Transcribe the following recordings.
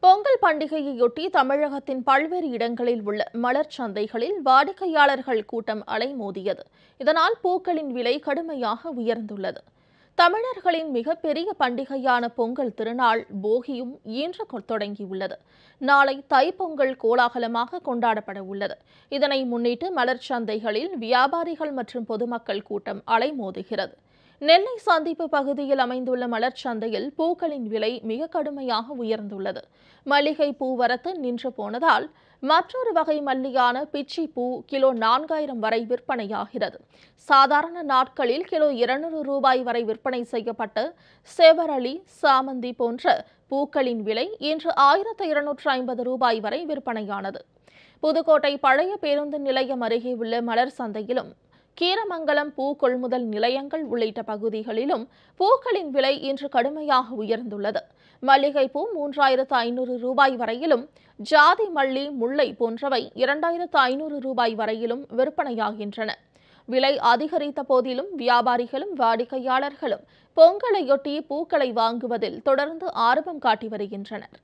பொங்கல் பண்டிகையையொட்டி தமிழகத்தின் பல்வேறு இடங்களில் உள்ள மலர் சந்தைகளில் வாடிக்கையாளர்கள் கூட்டம் அலைமோதியது இதனால் பூக்களின் விலை கடுமையாக உயர்ந்துள்ளது தமிழர்களின் மிகப்பெரிய பண்டிகையான பொங்கல் திருநாள் போகியும் இன்று கொ- தொடங்கியுள்ளது நாளை தைப்பொங்கல் கோலாகலமாக கொண்டாடப்பட உள்ளது இதனை முன்னிட்டு மலர் சந்தைகளில் வியாபாரிகள் மற்றும் பொதுமக்கள் கூட்டம் அலைமோதுகிறது நெல்லை சந்திப்பு பகுதியில் அமைந்துள்ள மலர் சந்தையில் பூக்களின் விலை மிக கடுமையாக உயர்ந்துள்ளது மல்லிகை பூ வரத்து நின்று போனதால் மற்றொரு வகை மல்லியான பிச்சி பூ கிலோ நான்காயிரம் வரை விற்பனையாகிறது சாதாரண நாட்களில் கிலோ இருநூறு ரூபாய் வரை விற்பனை செய்யப்பட்ட செவரளி சாமந்தி போன்ற பூக்களின் விலை இன்று ஆயிரத்து இருநூற்று ஐம்பது ரூபாய் வரை விற்பனையானது புதுக்கோட்டை பழைய பேருந்து நிலையம் அருகே உள்ள மலர் சந்தையிலும் கீரமங்கலம் பூ கொள்முதல் நிலையங்கள் உள்ளிட்ட பகுதிகளிலும் பூக்களின் விலை இன்று கடுமையாக உயர்ந்துள்ளது மல்லிகை பூ மூன்றாயிரத்து ஐநூறு ரூபாய் வரையிலும் ஜாதி மல்லி முல்லை போன்றவை இரண்டாயிரத்து ஐநூறு ரூபாய் வரையிலும் விற்பனையாகின்றன விலை அதிகரித்த போதிலும் வியாபாரிகளும் வாடிக்கையாளர்களும் பொங்கலையொட்டி பூக்களை வாங்குவதில் தொடர்ந்து ஆர்வம் காட்டி வருகின்றனர்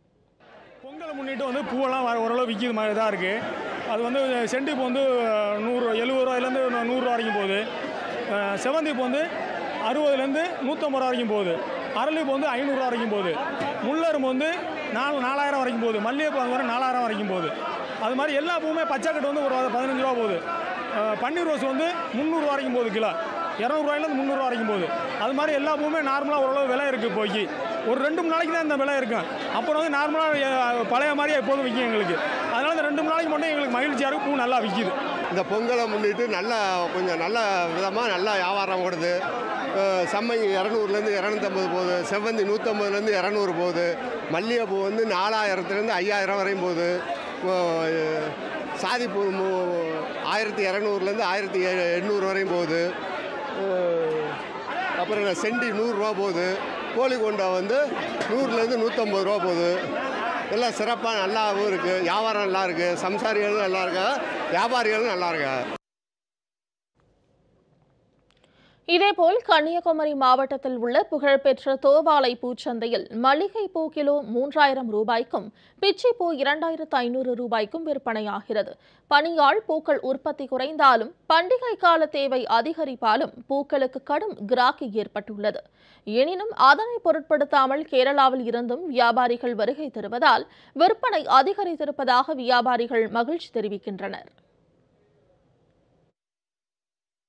பொங்கலை முன்னிட்டு வந்து பூவெல்லாம் வர- ஓரளவு விற்கிது மாதிரி தான் இருக்குது அது வந்து செண்டிப்பூ வந்து நூறு எழுபது ரூபாயிலேருந்து நூறுரூவா வரைக்கும் போகுது அஹ் செவந்திப்பூ வந்து அறுபதுலேருந்து நூற்றம்பது ரூபா வரைக்கும் போகுது அரளிப்பூ வந்து ஐநூறுரூவா வரைக்கும் போகுது முல்லரும்பு வந்து நாலு நாலாயிரம் வரைக்கும் போகுது மல்லிகைப்பூ அங்கே வர நாலாயிரம் வரைக்கும் போகுது அது மாதிரி எல்லா பூவுமே பச்சைக்கட்டு வந்து ஒரு பதினஞ்சு ரூபா போகுது அஹ் பன்னீர் ரோஸ் வந்து முந்நூறுரூவா வரைக்கும் போகுது கிலோ இரநூறுவாயிலேருந்து முந்நூறுரூவா வரைக்கும் போகுது அது மாதிரி எல்லா பூவுமே நார்மலாக ஓரளவு விலை இருக்குது போய்க்கு ஒரு ரெண்டு மூணு நாளைக்கு தான் இந்த விலை இருக்கும் அப்புறம் வந்து நார்மலாக பழைய மாதிரியே எப்போதும் விற்கும் எங்களுக்கு அதனால இந்த ரெண்டு மூணு நாளைக்கு மட்டும் எங்களுக்கு மகிழ்ச்சியாக இருக்கும் பூ நல்லா விற்கிது இந்த பொங்கலை முன்னிட்டு நல்ல கொஞ்சம் நல்ல விதமாக நல்லா வியாபாரம் ஓடுது அஹ் சம்மங்கி இரநூறுலேருந்து இரநூத்தம்பது போகுது செவ்வந்தி நூற்றம்பதுலேருந்து இரநூறு போகுது மல்லிகைப்பூ வந்து நாலாயிரத்துலேருந்து ஐயாயிரம் வரையும் போகுது அஹ் சாதிப்பூ மு- ஆயிரத்தி இரநூறுலேருந்து ஆயிரத்தி எ- எண்ணூறு வரையும் போகுது அஹ் அப்புறம் என்ன செண்டி நூறுரூவா போகுது கோழிக்கொண்டை வந்து நூறுலேருந்து நூற்றம்பது ரூபா போகுது எல்லாம் சிறப்பாக நல்லாவும் இருக்குது வியாபாரம் நல்லா இருக்குது சம்சாரிகளும் நல்லா இருக்கா வியாபாரிகளும் நல்லா இருக்கா இதேபோல் கன்னியாகுமரி மாவட்டத்தில் உள்ள புகழ்பெற்ற தோவாலை பூச்சந்தையில் மல்லிகை பூ கிலோ மூன்றாயிரம் ரூபாய்க்கும் பிச்சி பூ இரண்டாயிரத்து ஐநூறு ரூபாய்க்கும் விற்பனையாகிறது பனியால் பூக்கள் உற்பத்தி குறைந்தாலும் பண்டிகை கால தேவை அதிகரிப்பாலும் பூக்களுக்கு கடும் கிராக்கி ஏற்பட்டுள்ளது எனினும் அதனை பொருட்படுத்தாமல் கேரளாவில் இருந்தும் வியாபாரிகள் வருகை தருவதால் விற்பனை அதிகரித்திருப்பதாக வியாபாரிகள் மகிழ்ச்சி தெரிவிக்கின்றனர்